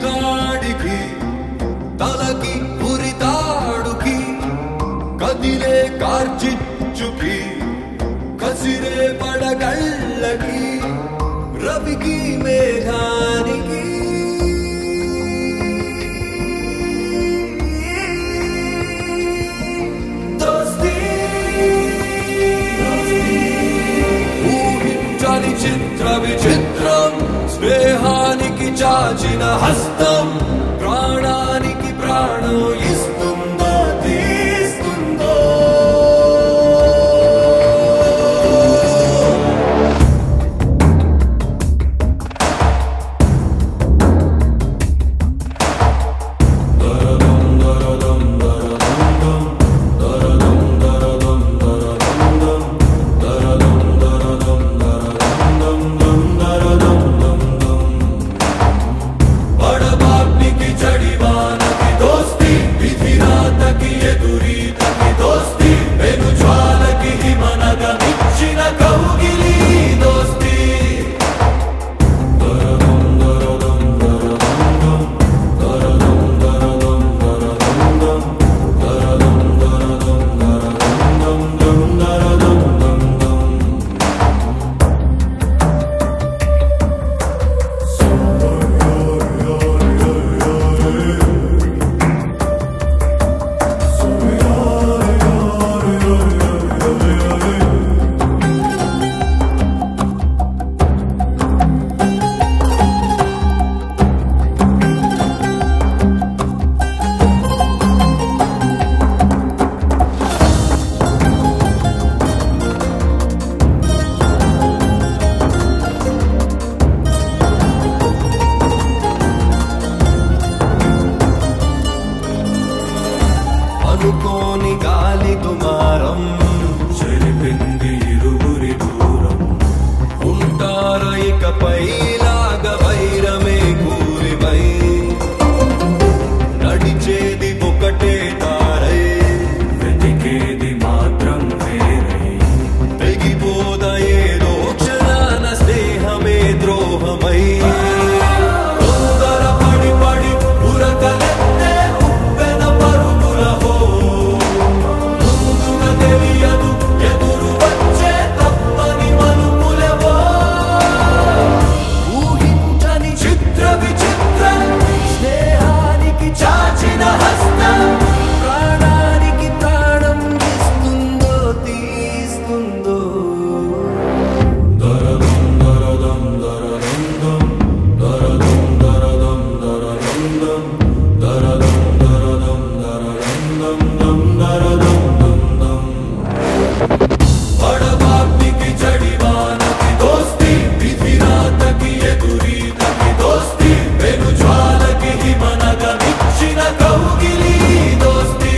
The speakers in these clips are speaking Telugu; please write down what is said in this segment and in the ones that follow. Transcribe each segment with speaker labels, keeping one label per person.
Speaker 1: కాడికి తలకి ఉరితాడుకి కదిలే కార్చిచ్చుకి కసిరే పడగళ్ళకి రవికి మేఘానికి దోస్తీ ఊహించని చిత్ర విచిత్రం స్నేహానికి చాచిన హస్తం ప్రాణానికి ప్రాణం ఇస్తుందో తీస్తుందో పడబాగ్నికి చడివానకి దోస్తి విధిరాతకి ఎదురీతకి దోస్తి వెను జ్వాలకి హిమనగమిచ్చిన కౌగిలి దోస్తి అనుకోని గాలి కుమారం చెరిపింది ఇరువురి దూరం ఉంటార ఇకపై లాగ వైరమే కూలిపై నడిచేది ఒకటే తారై వెతికేది మాత్రం వేరై తెగిపోద ఏదో క్షణాన స్నేహమే ద్రోహమై తొందర పడి పడి ఉరకలెత్తే ఉప్పెన పరుగుల హో ముందుగా తెలియదు ఎదురు వచ్చే తప్పని మలుపులవో ఊహించని చిత్ర విచిత్రం స్నేహానికి చాచిన హస్తం ప్రాణానికి ప్రాణం ఇస్తుందో తీస్తుందో దరదం దరదం దరదం దరదం దరదం దరదం దరదం దరదం దరదం దరదం దం పడబాగ్నికి చడివానకి దోస్తి విధిరాతకి ఎదురీతకి దోస్తి వెను జ్వాలకి హిమనగమిచ్చిన కౌగిలి దోస్తి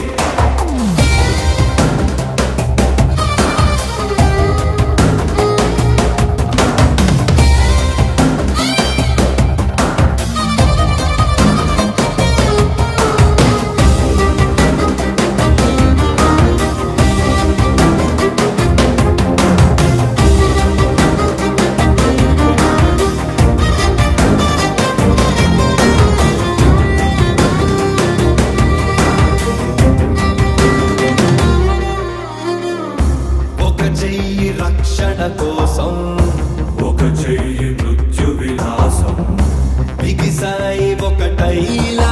Speaker 1: ఒక చెయ్యి రక్షణ కోసం ఒక చెయ్యి మృత్యు విలాసం బిగిసాయి ఒకటైలా